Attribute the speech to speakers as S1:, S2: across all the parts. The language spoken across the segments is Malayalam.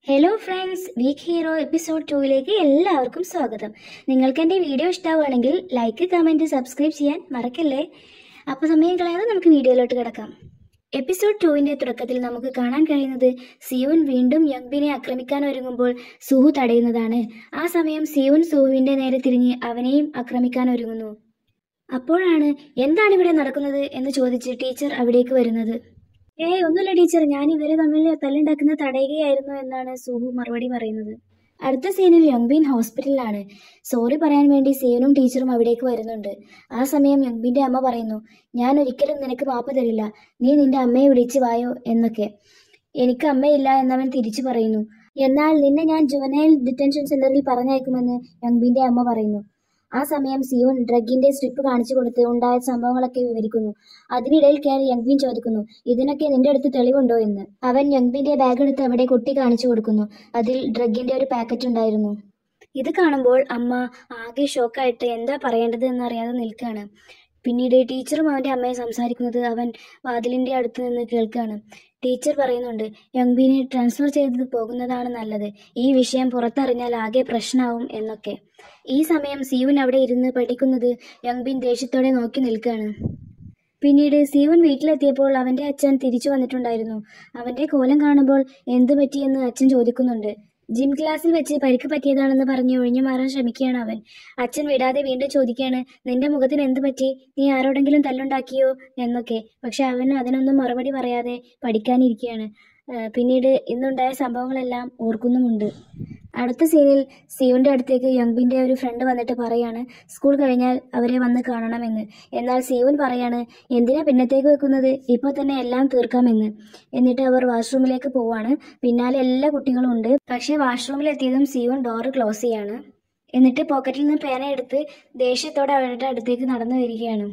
S1: hello friends week hero episode ടൂയിലേക്ക് എല്ലാവർക്കും സ്വാഗതം നിങ്ങൾക്ക് എൻ്റെ വീഡിയോ ഇഷ്ടമാവുകയാണെങ്കിൽ ലൈക്ക് കമൻറ്റ് സബ്സ്ക്രൈബ് ചെയ്യാൻ മറക്കല്ലേ അപ്പോൾ സമയം കളയാതെ നമുക്ക് വീഡിയോയിലോട്ട് കിടക്കാം എപ്പിസോഡ് ടൂവിൻ്റെ തുടക്കത്തിൽ നമുക്ക് കാണാൻ കഴിയുന്നത് സിയോൻ വീണ്ടും യങ്ബിനെ ആക്രമിക്കാൻ ഒരുങ്ങുമ്പോൾ സുഹു തടയുന്നതാണ് ആ സമയം സിയോൻ സുഹുവിൻ്റെ നേരെ തിരിഞ്ഞ് അവനെയും ആക്രമിക്കാൻ ഒരുങ്ങുന്നു അപ്പോഴാണ് എന്താണ് ഇവിടെ നടക്കുന്നത് എന്ന് ചോദിച്ച് ടീച്ചർ അവിടേക്ക് വരുന്നത് ഏയ് ഒന്നുമില്ല ടീച്ചർ ഞാൻ ഇവരെ തമ്മിൽ തല്ലുണ്ടാക്കുന്ന തടയുകയായിരുന്നു എന്നാണ് സുഹു മറുപടി പറയുന്നത് അടുത്ത സീനിൽ യങ്ബിൻ ഹോസ്പിറ്റലിലാണ് സോറി പറയാൻ വേണ്ടി സേനും ടീച്ചറും അവിടേക്ക് വരുന്നുണ്ട് ആ സമയം യങ്ബിന്റെ അമ്മ പറയുന്നു ഞാൻ ഒരിക്കലും നിനക്ക് മാപ്പ് തരില്ല നീ നിന്റെ അമ്മയെ വിളിച്ചു വായോ എന്നൊക്കെ എനിക്ക് അമ്മയില്ല എന്നവൻ തിരിച്ചു പറയുന്നു എന്നാൽ നിന്നെ ഞാൻ ജുവനൈൽ ഡിറ്റൻഷൻ സെന്ററിൽ പറഞ്ഞയക്കുമെന്ന് യങ്ബിന്റെ അമ്മ പറയുന്നു ആ സമയം സിയോൺ ഡ്രഗിന്റെ സ്ട്രിപ്പ് കാണിച്ചു കൊടുത്ത് ഉണ്ടായ സംഭവങ്ങളൊക്കെ വിവരിക്കുന്നു അതിനിടയിൽ കയറി യങ്ബിൻ ചോദിക്കുന്നു ഇതിനൊക്കെ നിന്റെ അടുത്ത് തെളിവുണ്ടോ എന്ന് അവൻ യങ്ബിന്റെ ബാഗ് എടുത്ത് അവിടെ കൊട്ടി കാണിച്ചു കൊടുക്കുന്നു അതിൽ ഡ്രഗിന്റെ ഒരു പാക്കറ്റ് ഉണ്ടായിരുന്നു ഇത് കാണുമ്പോൾ അമ്മ ആകെ ഷോക്കായിട്ട് എന്താ പറയേണ്ടത് എന്നറിയാതെ നിൽക്കുകയാണ് പിന്നീട് ടീച്ചറും അവൻ്റെ അമ്മയെ സംസാരിക്കുന്നത് അവൻ വാതിലിൻ്റെ അടുത്ത് നിന്ന് കേൾക്കുകയാണ് ടീച്ചർ പറയുന്നുണ്ട് യങ്ബിനെ ട്രാൻസ്ഫർ ചെയ്ത് പോകുന്നതാണ് നല്ലത് ഈ വിഷയം പുറത്തറിഞ്ഞാൽ ആകെ പ്രശ്നമാവും എന്നൊക്കെ ഈ സമയം സിയുൻ അവിടെ ഇരുന്ന് പഠിക്കുന്നത് യങ്ബിൻ ദേഷ്യത്തോടെ നോക്കി നിൽക്കുകയാണ് പിന്നീട് സീവൻ വീട്ടിലെത്തിയപ്പോൾ അവന്റെ അച്ഛൻ തിരിച്ചു വന്നിട്ടുണ്ടായിരുന്നു അവന്റെ കോലം കാണുമ്പോൾ എന്തു പറ്റിയെന്ന് അച്ഛൻ ചോദിക്കുന്നുണ്ട് ജിം ക്ലാസ്സിൽ വെച്ച് പരിക്ക് പറ്റിയതാണെന്ന് പറഞ്ഞ് ഒഴിഞ്ഞു മാറാൻ ശ്രമിക്കുകയാണ് അവൻ അച്ഛൻ വിടാതെ വീണ്ടും ചോദിക്കുകയാണ് നിന്റെ മുഖത്തിന് എന്ത് പറ്റി നീ ആരോടെങ്കിലും തല്ലുണ്ടാക്കിയോ എന്നൊക്കെ പക്ഷെ അവൻ അതിനൊന്നും മറുപടി പറയാതെ പഠിക്കാനിരിക്കുകയാണ് ആ, പിന്നീട് ഇന്നുണ്ടായ സംഭവങ്ങളെല്ലാം ഓർക്കുന്നുമുണ്ട് അടുത്ത സീനിൽ സിയുവിൻ്റെ അടുത്തേക്ക് യങ്ബിൻ്റെ ഒരു ഫ്രണ്ട് വന്നിട്ട് പറയാണ് സ്കൂൾ കഴിഞ്ഞാൽ അവരെ വന്ന് കാണണമെന്ന് എന്നാൽ സിയുൻ പറയാണ് എന്തിനാ പിന്നത്തേക്ക് വെക്കുന്നത് ഇപ്പോൾ തന്നെ എല്ലാം തീർക്കാമെന്ന് എന്നിട്ട് അവർ വാഷ്റൂമിലേക്ക് പോവാണ് പിന്നാലെ എല്ലാ കുട്ടികളും ഉണ്ട് പക്ഷേ വാഷ്റൂമിലെത്തിയതും സിയുൻ ഡോറ് ക്ലോസ് ചെയ്യാണ് എന്നിട്ട് പോക്കറ്റിൽ നിന്ന് പേന എടുത്ത് ദേഷ്യത്തോടെ അവരുടെ അടുത്തേക്ക് നടന്നു വരികയാണ്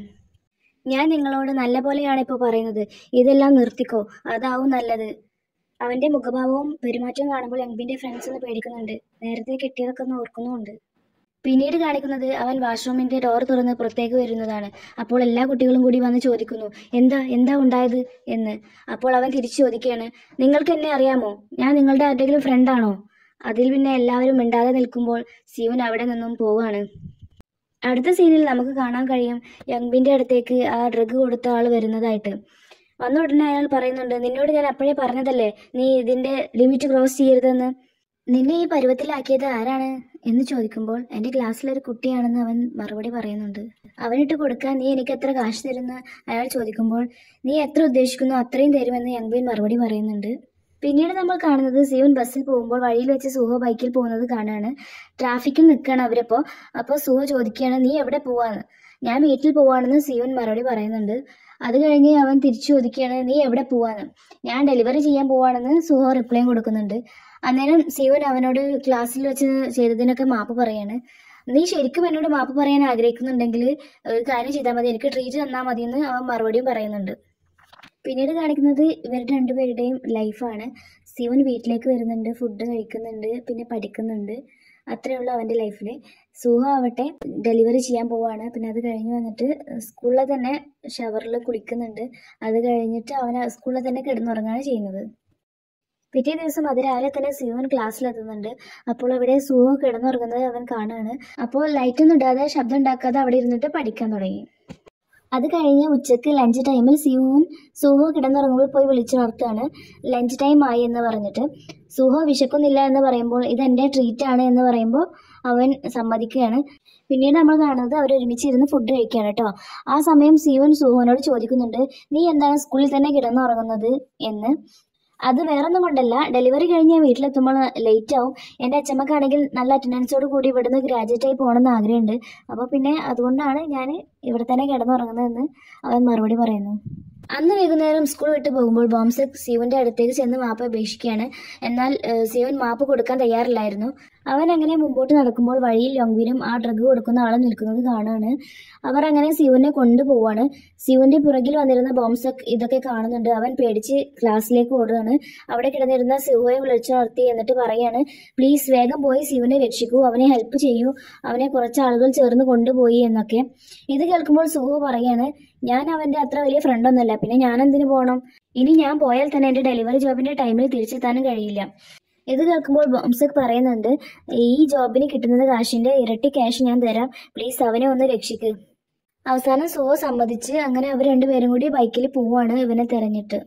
S1: ഞാൻ നിങ്ങളോട് നല്ല പോലെയാണ് ഇപ്പോൾ പറയുന്നത് ഇതെല്ലാം നിർത്തിക്കോ അതാവും നല്ലത് അവന്റെ മുഖഭാവവും പെരുമാറ്റവും കാണുമ്പോൾ യങ്ബിന്റെ ഫ്രണ്ട്സ് ഒന്ന് പേടിക്കുന്നുണ്ട് നേരത്തെ കിട്ടിയതൊക്കെ ഒന്ന് ഓർക്കുന്നുമുണ്ട് പിന്നീട് കാണിക്കുന്നത് അവൻ വാഷ്റൂമിന്റെ ഡോർ തുറന്ന് പുറത്തേക്ക് വരുന്നതാണ് അപ്പോൾ എല്ലാ കുട്ടികളും കൂടി വന്ന് ചോദിക്കുന്നു എന്താ എന്താ ഉണ്ടായത് എന്ന് അപ്പോൾ അവൻ തിരിച്ചു ചോദിക്കുകയാണ് നിങ്ങൾക്ക് എന്നെ അറിയാമോ ഞാൻ നിങ്ങളുടെ ആരുടെങ്കിലും ഫ്രണ്ടാണോ അതിൽ പിന്നെ എല്ലാവരും മിണ്ടാതെ നിൽക്കുമ്പോൾ സിവൻ അവിടെ നിന്നും പോവാണ് അടുത്ത സീനിൽ നമുക്ക് കാണാൻ കഴിയും യങ്ബിന്റെ അടുത്തേക്ക് ആ ഡ്രഗ് കൊടുത്ത ആൾ വരുന്നതായിട്ട് വന്ന ഉടനെ അയാൾ പറയുന്നുണ്ട് നിന്നോട് ഞാൻ അപ്പോഴേ പറഞ്ഞതല്ലേ നീ ഇതിന്റെ ലിമിറ്റ് ക്രോസ് ചെയ്യരുതെന്ന് നിന്നെ ഈ പരുവത്തിലാക്കിയത് ആരാണ് എന്ന് ചോദിക്കുമ്പോൾ എൻ്റെ ക്ലാസ്സിലൊരു കുട്ടിയാണെന്ന് അവൻ മറുപടി പറയുന്നുണ്ട് അവനിട്ട് കൊടുക്കാൻ നീ എനിക്ക് എത്ര കാശ് തരുമെന്ന് അയാൾ ചോദിക്കുമ്പോൾ നീ എത്ര ഉദ്ദേശിക്കുന്നു അത്രയും തരുമെന്ന് യങ്ബിൻ മറുപടി പറയുന്നുണ്ട് പിന്നീട് നമ്മൾ കാണുന്നത് സിയോൻ ബസ്സിൽ പോകുമ്പോൾ വഴിയിൽ വെച്ച് സുഹോ ബൈക്കിൽ പോകുന്നത് കാണുകയാണ് ട്രാഫിക്കിൽ നിൽക്കുകയാണ് അവരപ്പോൾ അപ്പോൾ സുഹോ ചോദിക്കുകയാണ് നീ എവിടെ പോവാന്ന് ഞാൻ വീട്ടിൽ പോവാണെന്ന് സിയോൻ മറുപടി പറയുന്നുണ്ട് അത് കഴിഞ്ഞ് അവൻ തിരിച്ചു ചോദിക്കുകയാണ് നീ എവിടെ പോവാന്ന് ഞാൻ ഡെലിവറി ചെയ്യാൻ പോവാണെന്ന് സുഹോ റിപ്ലൈയും കൊടുക്കുന്നുണ്ട് അന്നേരം സിയോൻ അവനോട് ക്ലാസ്സിൽ വെച്ച് ചെയ്തതിനൊക്കെ മാപ്പ് പറയാണ് നീ ശരിക്കും എന്നോട് മാപ്പ് പറയാൻ ആഗ്രഹിക്കുന്നുണ്ടെങ്കിൽ ഒരു കാര്യം ചെയ്താൽ മതി എനിക്ക് ട്രീറ്റ് തന്നാൽ മതി എന്ന് അവൻ മറുപടിയും പറയുന്നുണ്ട് പിന്നീട് കാണിക്കുന്നത് ഇവരുടെ രണ്ടുപേരുടെയും ലൈഫാണ് സിവൻ വീട്ടിലേക്ക് വരുന്നുണ്ട് ഫുഡ് കഴിക്കുന്നുണ്ട് പിന്നെ പഠിക്കുന്നുണ്ട് അത്രയേ ഉള്ളൂ അവൻ്റെ ലൈഫിൽ സുഹ ആവട്ടെ ഡെലിവറി ചെയ്യാൻ പോവാണ് പിന്നെ അത് കഴിഞ്ഞ് വന്നിട്ട് സ്കൂളിൽ തന്നെ ഷവറിൽ കുളിക്കുന്നുണ്ട് അത് കഴിഞ്ഞിട്ട് അവൻ സ്കൂളിൽ തന്നെ കിടന്നുറങ്ങുകയാണ് ചെയ്യുന്നത് പിറ്റേ ദിവസം അതിരാവിലെ തന്നെ സിയോൻ ക്ലാസ്സിലെത്തുന്നുണ്ട് അപ്പോൾ അവിടെ സുഹോ കിടന്നുറങ്ങുന്നത് അവൻ കാണുകയാണ് അപ്പോൾ ലൈറ്റൊന്നും ഇടാതെ ശബ്ദം ഉണ്ടാക്കാതെ അവിടെ ഇരുന്നിട്ട് പഠിക്കാൻ തുടങ്ങി അത് കഴിഞ്ഞ് ഉച്ചയ്ക്ക് ലഞ്ച് ടൈമിൽ സിയോൻ സുഹോ കിടന്നുറങ്ങുമ്പോൾ പോയി വിളിച്ചുണർത്തുകയാണ് ലഞ്ച് ടൈം ആയി എന്ന് പറഞ്ഞിട്ട് സുഹോ വിശക്കുന്നില്ല എന്ന് പറയുമ്പോൾ ഇത് എൻ്റെ ട്രീറ്റ് ആണ് എന്ന് പറയുമ്പോൾ അവൻ സമ്മതിക്കുകയാണ് പിന്നീട് നമ്മൾ കാണുന്നത് അവർ ഒരുമിച്ച് ഇരുന്ന് ഫുഡ് കഴിക്കുകയാണ് കേട്ടോ ആ സമയം സിയോൻ സുഹോനോട് ചോദിക്കുന്നുണ്ട് നീ എന്താണ് സ്കൂളിൽ തന്നെ കിടന്നുറങ്ങുന്നത് എന്ന് അത് വേറൊന്നും കൊണ്ടല്ല ഡെലിവറി കഴിഞ്ഞ് ഞാൻ വീട്ടിലെത്തുമ്പോൾ ലേറ്റ് ആവും എൻ്റെ അച്ഛമ്മക്കാണെങ്കിൽ നല്ല അറ്റൻഡൻസോട് കൂടി ഇവിടുന്ന് ഗ്രാജുവേറ്റ് ആയി പോകണമെന്ന് ആഗ്രഹമുണ്ട് അപ്പോൾ പിന്നെ അതുകൊണ്ടാണ് ഞാൻ ഇവിടെ തന്നെ കിടന്നുറങ്ങുന്നതെന്ന് അവൻ മറുപടി പറയുന്നു അന്ന് വൈകുന്നേരം സ്കൂൾ വിട്ട് പോകുമ്പോൾ ബോംസെക് സിയോന്റെ അടുത്തേക്ക് ചെന്ന് മാപ്പ് അപേക്ഷിക്കുകയാണ് എന്നാൽ ഏഹ്, സിയോൻ മാപ്പ് കൊടുക്കാൻ തയ്യാറില്ലായിരുന്നു അവൻ അങ്ങനെ മുമ്പോട്ട് നടക്കുമ്പോൾ വഴിയിൽ യോങ്വിനും ആ ഡ്രഗ് കൊടുക്കുന്ന ആളും നിൽക്കുന്നത് കാണുകയാണ് അവർ അങ്ങനെ സിയോനെ കൊണ്ടുപോവാണ് സിയോന്റെ പുറകിൽ വന്നിരുന്ന ബോംസെക് ഇതൊക്കെ കാണുന്നുണ്ട് അവൻ പേടിച്ച് ക്ലാസ്സിലേക്ക് ഓടുകയാണ് അവിടെ കിടന്നിരുന്ന സിഹോയെ വിളിച്ചു നിർത്തി എന്നിട്ട് പറയാണ് പ്ലീസ് വേഗം പോയി സിയോനെ രക്ഷിക്കൂ അവനെ ഹെൽപ്പ് ചെയ്യൂ അവനെ കുറച്ച് ആളുകൾ ചേർന്ന് കൊണ്ടുപോയി എന്നൊക്കെ ഇത് കേൾക്കുമ്പോൾ സുഹു പറയാണ് ഞാൻ അവന്റെ അത്ര വലിയ ഫ്രണ്ടൊന്നുമല്ല പിന്നെ ഞാൻ എന്തിനു പോകണം ഇനി ഞാൻ പോയാൽ തന്നെ എന്റെ ഡെലിവറി ജോബിന്റെ ടൈമിൽ തിരിച്ചെത്താനും കഴിയില്ല ഇത് കേൾക്കുമ്പോൾ ബോംസക് പറയുന്നുണ്ട് ഈ ജോബിന് കിട്ടുന്നത് കാശിന്റെ ഇരട്ടി ക്യാഷ് ഞാൻ തരാം പ്ലീസ് അവനെ ഒന്ന് രക്ഷിക്ക് അവസാനം സോ സമ്മതിച്ച് അങ്ങനെ അവർ രണ്ടുപേരും കൂടി ബൈക്കിൽ പോവാണ് ഇവനെ തെരഞ്ഞിട്ട്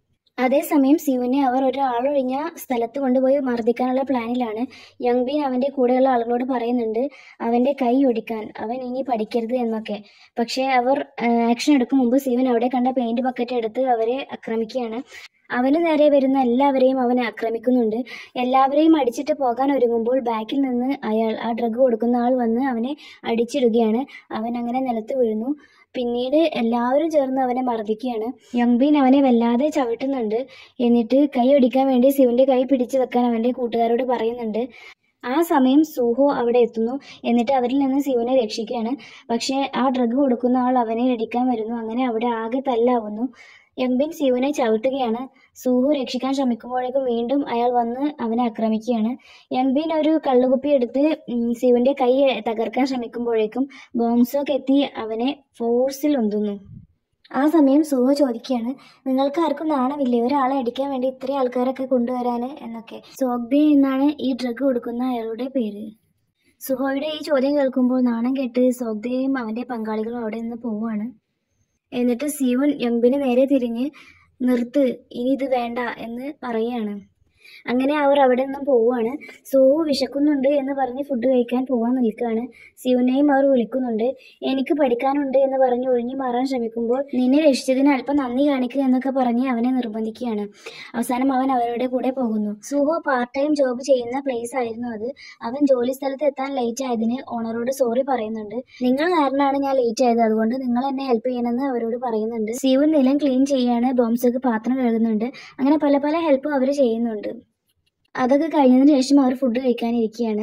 S1: അതേസമയം സിയുവിനെ അവർ ഒരാളൊഴിഞ്ഞ സ്ഥലത്ത് കൊണ്ടുപോയി മർദ്ദിക്കാനുള്ള പ്ലാനിലാണ് യങ് ബീൻ അവന്റെ കൂടെയുള്ള ആളുകളോട് പറയുന്നുണ്ട് അവന്റെ കൈ ഒടിക്കാൻ അവൻ ഇനി പഠിക്കരുത് എന്നൊക്കെ പക്ഷേ അവർ ആക്ഷൻ എടുക്കും മുമ്പ് സിവൻ അവിടെ കണ്ട പെയിന്റ് ബക്കറ്റ് എടുത്ത് അവരെ ആക്രമിക്കുകയാണ് അവന് നേരെ വരുന്ന എല്ലാവരെയും അവൻ ആക്രമിക്കുന്നുണ്ട് എല്ലാവരെയും അടിച്ചിട്ട് പോകാൻ ഒരുങ്ങുമ്പോൾ ബാക്കിൽ നിന്ന് അയാൾ ആ ഡ്രഗ് കൊടുക്കുന്ന ആൾ വന്ന് അവനെ അടിച്ചിടുകയാണ് അവൻ അങ്ങനെ നിലത്ത് വീഴുന്നു പിന്നീട് എല്ലാവരും ചേർന്ന് അവനെ മർദ്ദിക്കുകയാണ് യങ്ബീൻ അവനെ വല്ലാതെ ചവിട്ടുന്നുണ്ട് എന്നിട്ട് കൈ ഒടിക്കാൻ വേണ്ടി ശിവന്റെ കൈ പിടിച്ചു വെക്കാൻ അവന്റെ കൂട്ടുകാരോട് പറയുന്നുണ്ട് ആ സമയം സൂഹോ അവിടെ എത്തുന്നു എന്നിട്ട് അവരിൽ നിന്ന് ശിവനെ രക്ഷിക്കുകയാണ് പക്ഷേ ആ ഡ്രഗ് കൊടുക്കുന്ന ആൾ അവനെ അടിക്കാൻ വരുന്നു അങ്ങനെ അവിടെ ആകെ തല്ലാവുന്നു യങ്ബിൻ ശിവനെ ചവിട്ടുകയാണ് സൂഹു രക്ഷിക്കാൻ ശ്രമിക്കുമ്പോഴേക്കും വീണ്ടും അയാൾ വന്ന് അവനെ ആക്രമിക്കുകയാണ് യങ്ബിൻ ഒരു കള്ളുകുപ്പി എടുത്ത് ഉം, ശിവന്റെ കൈ തകർക്കാൻ ശ്രമിക്കുമ്പോഴേക്കും ബോങ്സോക്ക് എത്തി അവനെ ഫോഴ്സിൽ ഉന്തുന്നു ആ സമയം സുഹ ചോദിക്കുകയാണ് നിങ്ങൾക്ക് ആർക്കും നാണമില്ലേ ഒരാളെ അടിക്കാൻ വേണ്ടി ഇത്രയും ആൾക്കാരൊക്കെ കൊണ്ടുവരാന് എന്നൊക്കെ സോഗ്ബി എന്നാണ് ഈ ഡ്രഗ് കൊടുക്കുന്ന അയാളുടെ പേര് സുഹോയുടെ ഈ ചോദ്യം കേൾക്കുമ്പോൾ നാണം കെട്ട് സോഗ്ദയും അവന്റെ പങ്കാളികളും അവിടെ നിന്ന് പോവുകയാണ് എന്നിട്ട് സീവൻ യങ്ബിന് നേരെ തിരിഞ്ഞ് നിർത്ത് ഇനി ഇത് വേണ്ട എന്ന് പറയുകയാണ് അങ്ങനെ അവർ അവിടെ നിന്നും പോവുകയാണ് സോഹു വിശക്കുന്നുണ്ട് എന്ന് പറഞ്ഞ് ഫുഡ് കഴിക്കാൻ പോകാൻ നിൽക്കുകയാണ് സിയുനെയും അവർ വിളിക്കുന്നുണ്ട് എനിക്ക് പഠിക്കാനുണ്ട് എന്ന് പറഞ്ഞ് ഒഴിഞ്ഞു മാറാൻ ശ്രമിക്കുമ്പോൾ നിന്നെ രക്ഷിച്ചതിന് അല്പം നന്ദി കാണിക്കുക എന്നൊക്കെ പറഞ്ഞ് അവനെ നിർബന്ധിക്കുകയാണ് അവസാനം അവൻ അവരുടെ കൂടെ പോകുന്നു സുഹോ പാർട്ട് ടൈം ജോബ് ചെയ്യുന്ന പ്ലേസ് ആയിരുന്നു അത് അവൻ ജോലി സ്ഥലത്ത് എത്താൻ ലേറ്റ് ആയതിന് ഓണറോട് സോറി പറയുന്നുണ്ട് നിങ്ങൾ കാരണമാണ് ഞാൻ ലേറ്റ് ആയത് അതുകൊണ്ട് നിങ്ങൾ എന്നെ ഹെൽപ്പ് ചെയ്യണമെന്ന് അവരോട് പറയുന്നുണ്ട് സിയുൻ നിലം ക്ലീൻ ചെയ്യാണ് ബോംസൊക്കെ പാത്രം കഴുകുന്നുണ്ട് അങ്ങനെ പല പല ഹെൽപ്പും അവർ ചെയ്യുന്നുണ്ട് അതൊക്കെ കഴിഞ്ഞതിന് ശേഷം അവർ ഫുഡ് കഴിക്കാനിരിക്കുകയാണ്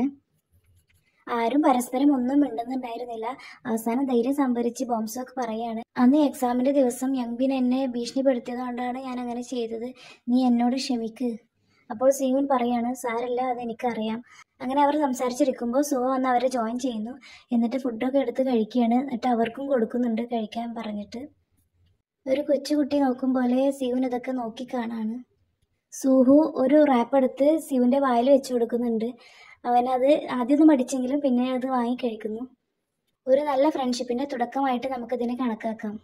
S1: ആരും പരസ്പരം ഒന്നും മിണ്ടുന്നുണ്ടായിരുന്നില്ല അവസാനം ധൈര്യം സംഭരിച്ച് ബോംസോക്ക് പറയാണ് അന്ന് എക്സാമിന്റെ ദിവസം യങ്ബിൻ എന്നെ ഭീഷണിപ്പെടുത്തിയതുകൊണ്ടാണ് ഞാൻ അങ്ങനെ ചെയ്തത് നീ എന്നോട് ക്ഷമിക്ക് അപ്പോൾ സീവൻ പറയാണ് സാരല്ല അത് എനിക്കറിയാം അങ്ങനെ അവർ സംസാരിച്ചിരിക്കുമ്പോൾ സുഹ വന്ന് അവരെ ജോയിൻ ചെയ്യുന്നു എന്നിട്ട് ഫുഡൊക്കെ എടുത്ത് കഴിക്കുകയാണ് എന്നിട്ട് അവർക്കും കൊടുക്കുന്നുണ്ട് കഴിക്കാൻ പറഞ്ഞിട്ട് ഒരു കൊച്ചുകുട്ടി നോക്കും പോലെ സീവൻ ഇതൊക്കെ നോക്കി കാണാണ് സൂഹു ഒരു റാപ്പ് എടുത്ത് സിവിന്റെ വായിൽ വെച്ച് കൊടുക്കുന്നുണ്ട് അവനത് ആദ്യമൊന്നും മടിച്ചെങ്കിലും പിന്നെ അത് വാങ്ങി കഴിക്കുന്നു ഒരു നല്ല ഫ്രണ്ട്ഷിപ്പിന്റെ തുടക്കമായിട്ട് നമുക്കിതിനെ കണക്കാക്കാം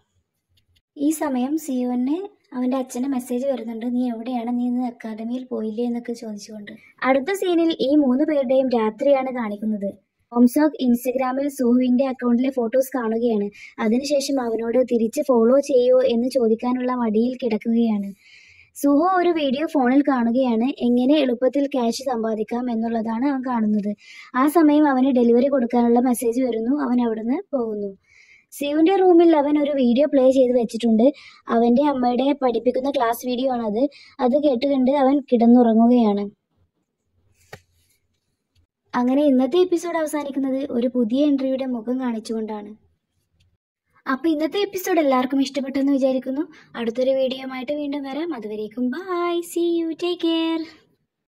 S1: ഈ സമയം സിയുവിന് അവന്റെ അച്ഛന് മെസ്സേജ് വരുന്നുണ്ട് നീ എവിടെയാണ് നീ ഇന്ന് അക്കാദമിയിൽ പോയില്ലേ എന്നൊക്കെ ചോദിച്ചുകൊണ്ട് അടുത്ത സീനിൽ ഈ മൂന്ന് പേരുടെയും രാത്രിയാണ് കാണിക്കുന്നത് ഓംസോക് ഇൻസ്റ്റഗ്രാമിൽ സുഹുവിന്റെ അക്കൗണ്ടിലെ ഫോട്ടോസ് കാണുകയാണ് അതിനുശേഷം അവനോട് തിരിച്ച് ഫോളോ ചെയ്യോ എന്ന് ചോദിക്കാനുള്ള മടിയിൽ കിടക്കുകയാണ് സുഹോ ഒരു വീഡിയോ ഫോണിൽ കാണുകയാണ് എങ്ങനെ എളുപ്പത്തിൽ ക്യാഷ് സമ്പാദിക്കാം എന്നുള്ളതാണ് അവൻ കാണുന്നത് ആ സമയം അവന് ഡെലിവറി കൊടുക്കാനുള്ള മെസ്സേജ് വരുന്നു അവൻ അവിടുന്ന് പോകുന്നു സിയുവിന്റെ റൂമിൽ അവൻ ഒരു വീഡിയോ പ്ലേ ചെയ്ത് വെച്ചിട്ടുണ്ട് അവന്റെ അമ്മയുടെ പഠിപ്പിക്കുന്ന ക്ലാസ് വീഡിയോ ആണത് അത് കേട്ടുകണ്ട് അവൻ കിടന്നുറങ്ങുകയാണ് അങ്ങനെ ഇന്നത്തെ എപ്പിസോഡ് അവസാനിക്കുന്നത് ഒരു പുതിയ എൻട്രിയുടെ മുഖം കാണിച്ചുകൊണ്ടാണ് അപ്പൊ ഇന്നത്തെ എപ്പിസോഡ് എല്ലാവർക്കും ഇഷ്ടപ്പെട്ടെന്ന് വിചാരിക്കുന്നു അടുത്തൊരു വീഡിയോ ആയിട്ട് വീണ്ടും വരാം അതുവരേക്കും bye see you take care